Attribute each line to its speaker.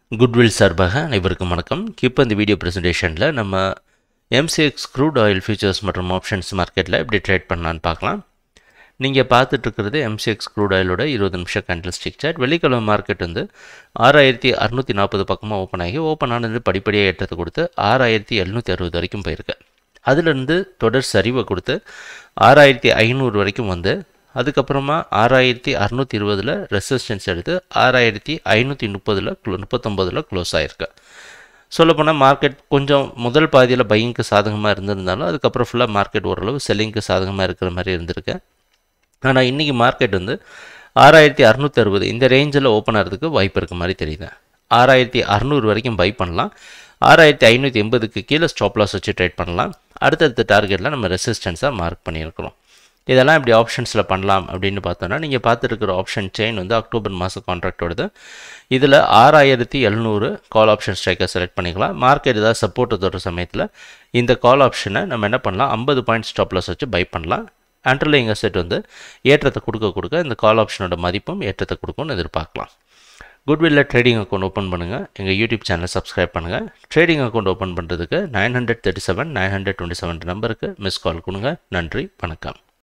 Speaker 1: goodwill சார்பாக அனைவருக்கும் வணக்கம் இப்போ இந்த வீடியோ ப்ரெசன்டேஷனில் நம்ம எம்சிஎக்ஸ் க்ரூட் ஆயில் ஃபியூச்சர்ஸ் மற்றும் ஆப்ஷன்ஸ் மார்க்கெட்டில் எப்படி ட்ரேட் பண்ணலான்னு பார்க்கலாம் நீங்கள் பார்த்துட்டு இருக்கிறது எம்சிஎக்ஸ் க்ரூட் ஆயிலோட இருபது நிமிஷம் கேண்டில் ஸ்டிக் சார்ட் வெள்ளிக்கிழமை மார்க்கெட் வந்து ஆறாயிரத்தி அறுநூற்றி நாற்பது பக்கமாக ஓப்பன் ஆகி ஓப்பன் ஆனது படிப்படியாக ஏற்றத்தை கொடுத்து ஆறாயிரத்தி எழுநூற்றி அறுபது வரைக்கும் போயிருக்கு அதுலேருந்து தொடர் சரிவை கொடுத்து ஆறாயிரத்தி ஐநூறு வரைக்கும் வந்து அதுக்கப்புறமா ஆறாயிரத்தி அறநூற்றி இருபதில் ரெசிஸ்டன்ஸ் எடுத்து ஆறாயிரத்தி ஐநூற்றி முப்பதில் முப்பத்தொம்போதில் க்ளோஸ் ஆகிருக்கு சொல்லப்போனால் மார்க்கெட் கொஞ்சம் முதல் பாதியில் பையிங்க்கு சாதகமாக இருந்திருந்தாலும் அதுக்கப்புறம் ஃபுல்லாக மார்க்கெட் ஓரளவு செல்லிங்க்கு சாதகமாக இருக்கிற மாதிரி இருந்திருக்கு ஆனால் இன்றைக்கி மார்க்கெட் வந்து ஆறாயிரத்தி அறநூற்றி அறுபது இந்த ரேஞ்சில் ஓப்பன் ஆகிறதுக்கு வாய்ப்பு இருக்க மாதிரி தெரியுது ஆறாயிரத்தி அறநூறு வரைக்கும் பை பண்ணலாம் ஆறாயிரத்தி ஐநூற்றி எண்பதுக்கு கீழே ஸ்டாப் லாஸ் வச்சு ட்ரேட் பண்ணலாம் அடுத்தடுத்த டார்கெட்டில் நம்ம ரெசிஸ்டன்ஸாக மார்க் பண்ணியிருக்கிறோம் இதெல்லாம் இப்படி ஆப்ஷன்ஸில் பண்ணலாம் அப்படின்னு பார்த்தோன்னா நீங்கள் பார்த்துருக்கிற ஆப்ஷன் செயின் வந்து அக்டோபர் மாதம் கான்ட்ராக்டோடது இதில் ஆறாயிரத்தி எழுநூறு கால் ஆப்ஷன் ஸ்ட்ரைக்கை செலக்ட் பண்ணிக்கலாம் மார்க்கெட் ஏதாவது சப்போர்ட் தொடுற சமயத்தில் இந்த கால் ஆப்ஷனை நம்ம என்ன பண்ணலாம் ஐம்பது பாயிண்ட் ஸ்டாப் லாஸ் வச்சு பை பண்ணலாம் அண்டர்லைங் அசெட் வந்து ஏற்றத்தை கொடுக்க கொடுக்க இந்த கால் ஆப்ஷனோட மதிப்பும் ஏற்றத்தை கொடுக்கும்னு எதிர்பார்க்கலாம் குட்வில்ல ட்ரேடிங் அக்கௌண்ட் ஓப்பன் பண்ணுங்கள் எங்கள் யூடியூப் சேனலை சப்ஸ்கிரைப் பண்ணுங்கள் ட்ரேடிங் அக்கௌண்ட் ஓப்பன் பண்ணுறதுக்கு nine hundred thirty seven nine hundred twenty seven நம்பருக்கு மிஸ் கால் கொடுங்க நன்றி வணக்கம்